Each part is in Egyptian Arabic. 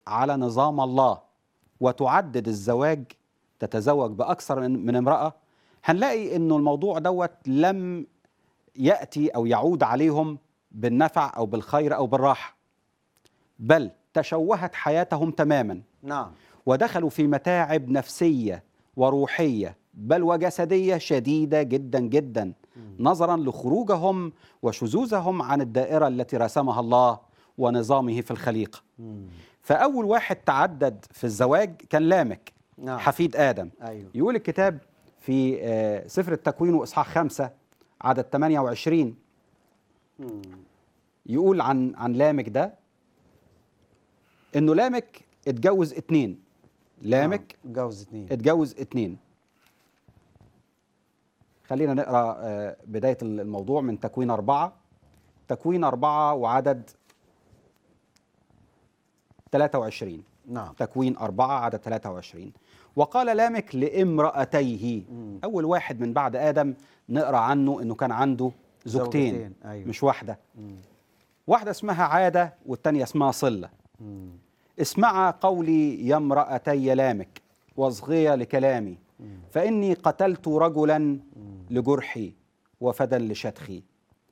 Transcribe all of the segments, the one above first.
على نظام الله وتعدد الزواج تتزوج بأكثر من من امرأة هنلاقي انه الموضوع دوت لم يأتي أو يعود عليهم بالنفع أو بالخير أو بالراحة بل تشوهت حياتهم تماما نعم ودخلوا في متاعب نفسية وروحية بل وجسدية شديدة جدا جدا نظرا لخروجهم وشذوذهم عن الدائرة التي رسمها الله ونظامه في الخليقة مم. فأول واحد تعدد في الزواج كان لامك نعم حفيد آدم ايوه يقول الكتاب في آه، سفر التكوين وإصحاح خمسة عدد 28 مم. يقول عن عن لامك ده انه لامك اتجوز اتنين لامك نعم. اتجوز اثنين اتجوز اتنين خلينا نقرا آه، بدايه الموضوع من تكوين اربعه تكوين اربعه وعدد 23 نعم تكوين أربعة عدد 23 وقال لامك لامرأتيه مم. أول واحد من بعد آدم نقرأ عنه أنه كان عنده زوجتين زوجتين، أيوة. مش واحدة مم. واحدة اسمها عادة والتانية اسمها صلة مم. اسمعا قولي يا امرأتي لامك واصغيا لكلامي فإني قتلت رجلا لجرحي وفدا لشتخي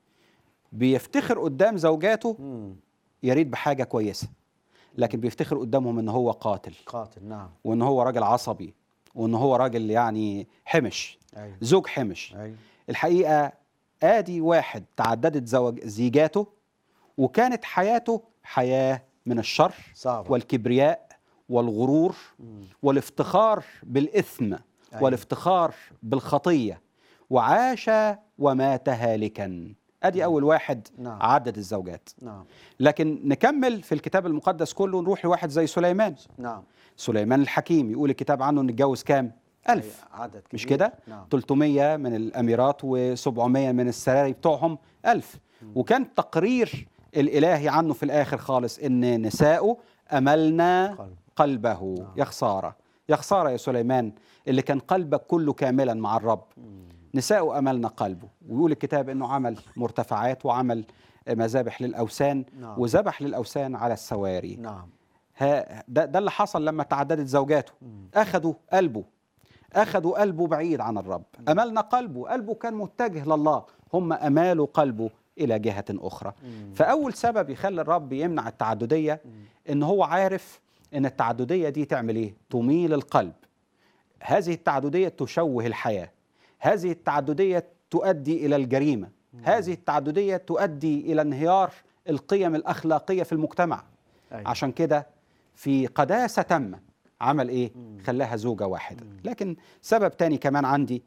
بيفتخر قدام زوجاته مم. يريد بحاجة كويسة لكن بيفتخر قدامهم ان هو قاتل قاتل نعم وان هو راجل عصبي وان هو راجل يعني حمش ايوه زوج حمش ايوه الحقيقه ادي واحد تعددت زوج زيجاته وكانت حياته حياه من الشر صعبة والكبرياء والغرور مم. والافتخار بالاثم أيوة. والافتخار بالخطيه وعاش ومات هالكا ادي اول واحد نعم. عدد الزوجات نعم لكن نكمل في الكتاب المقدس كله نروح لواحد زي سليمان نعم سليمان الحكيم يقول الكتاب عنه انه اتجوز كام؟ ألف أيوة. عدد مش كبير. كده؟ نعم 300 من الأميرات و700 من السراري بتوعهم ألف وكان تقرير الإلهي عنه في الآخر خالص إن نساؤه أملنا قلب. قلبه نعم. يا خسارة يا خسارة يا سليمان اللي كان قلبك كله كاملا مع الرب نساؤه أملنا قلبه ويقول الكتاب إنه عمل مرتفعات وعمل مذابح للأوثان نعم. وذبح للأوثان على السواري نعم ها ده, ده اللي حصل لما تعددت زوجاته اخذوا قلبه اخذوا قلبه بعيد عن الرب املنا قلبه قلبه كان متجه لله هم امالوا قلبه الى جهه اخرى فاول سبب يخلي الرب يمنع التعدديه ان هو عارف ان التعدديه دي تعمل ايه تميل القلب هذه التعدديه تشوه الحياه هذه التعدديه تؤدي الى الجريمه هذه التعدديه تؤدي الى انهيار القيم الاخلاقيه في المجتمع أيوة. عشان كده في قداسة تامة عمل ايه خلاها زوجة واحدة لكن سبب تاني كمان عندي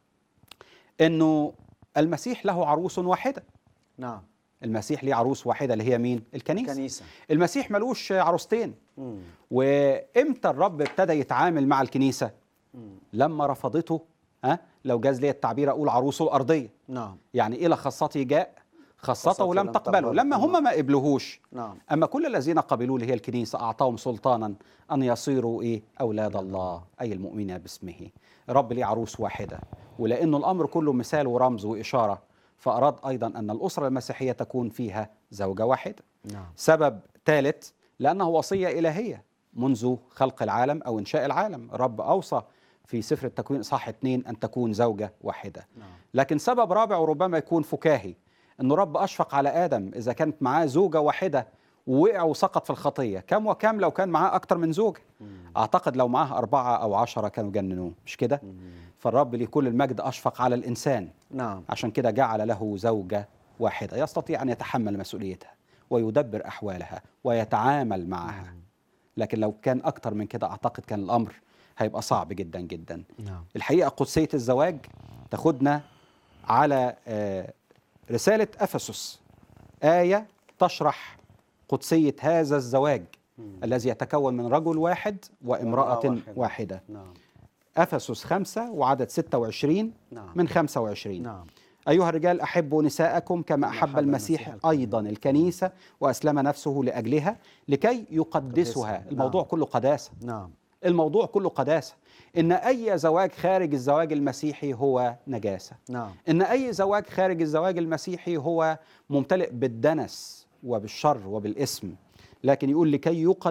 انه المسيح له عروس واحدة نعم المسيح ليه عروس واحدة اللي هي مين الكنيسة كنيسة المسيح ملوش عروستين مم. وامتى الرب ابتدى يتعامل مع الكنيسة مم. لما رفضته ها لو جاز لي التعبير اقول عروسه الارضيه نعم يعني الى خاصته جاء خاصته خاصته ولم لم تقبله تقبله. لما هم ما قبلوهوش نعم أما كل الذين قبلوه اللي هي الكنيسة أعطاهم سلطانا أن يصيروا إيه أولاد الله أي المؤمنين باسمه رب ليه عروس واحدة ولأنه الأمر كله مثال ورمز وإشارة فأراد أيضا أن الأسرة المسيحية تكون فيها زوجة واحدة نعم سبب ثالث لأنه وصية إلهية منذ خلق العالم أو إنشاء العالم الرب أوصى في سفر التكوين إصحاح 2 أن تكون زوجة واحدة نعم لكن سبب رابع وربما يكون فكاهي انه رب اشفق على ادم اذا كانت معاه زوجه واحده ووقع وسقط في الخطيه كم وكم لو كان معاه اكتر من زوجه اعتقد لو معاه اربعه او عشره كانوا جننوه مش كده فالرب لكل المجد اشفق على الانسان نعم عشان كده جعل له زوجه واحده يستطيع ان يتحمل مسؤوليتها ويدبر احوالها ويتعامل معها لكن لو كان اكتر من كده اعتقد كان الامر هيبقى صعب جدا جدا نعم الحقيقه قدسيه الزواج تاخدنا على آه، رساله افسس ايه تشرح قدسيه هذا الزواج الذي يتكون من رجل واحد وامراه وامرأة واحدة. واحده نعم افسس خمسة وعدد 26 نعم. من 25 نعم أيها الرجال أحبوا نساءكم كما أحب أحب المسيح المسيح أيضا الكنيسة وأسلم نفسه لأجلها لكي يقدسها يقدسها. الموضوع نعم. كله قداسة نعم الموضوع كله قداسة إن أي زواج خارج الزواج المسيحي هو نجاسة نعم إن أي زواج خارج الزواج المسيحي هو ممتلئ بالدنس وبالشر وبالإثم لكن يقول لكي